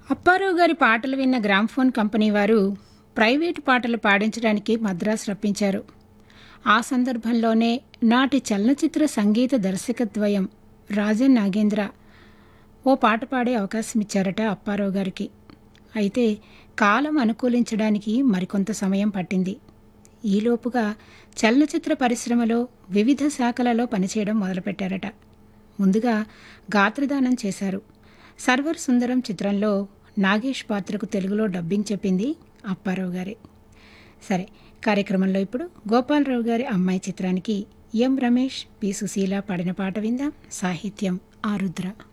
అప్పారావు గారి పాటలు విన్న గ్రామ్ఫోన్ కంపెనీ వారు ప్రైవేటు పాటలు పాడించడానికి మద్రాసు రప్పించారు ఆ సందర్భంలోనే నాటి చలనచిత్ర సంగీత దర్శకద్వయం రాజన్ నాగేంద్ర ఓ పాట పాడే అవకాశం ఇచ్చారట అప్పారావు గారికి అయితే కాలం అనుకూలించడానికి మరికొంత సమయం పట్టింది ఈలోపుగా చలనచిత్ర పరిశ్రమలో వివిధ శాఖలలో పనిచేయడం మొదలుపెట్టారట ముందుగా గాత్రదానం చేశారు సర్వర్ సుందరం చిత్రంలో నాగేష్ పాత్రకు తెలుగులో డబ్బింగ్ చెప్పింది అప్పారావు గారే సరే కార్యక్రమంలో ఇప్పుడు గోపాలరావు గారి అమ్మాయి చిత్రానికి ఎం రమేష్ పి సుశీల పాడిన పాట విందాం సాహిత్యం ఆరుద్ర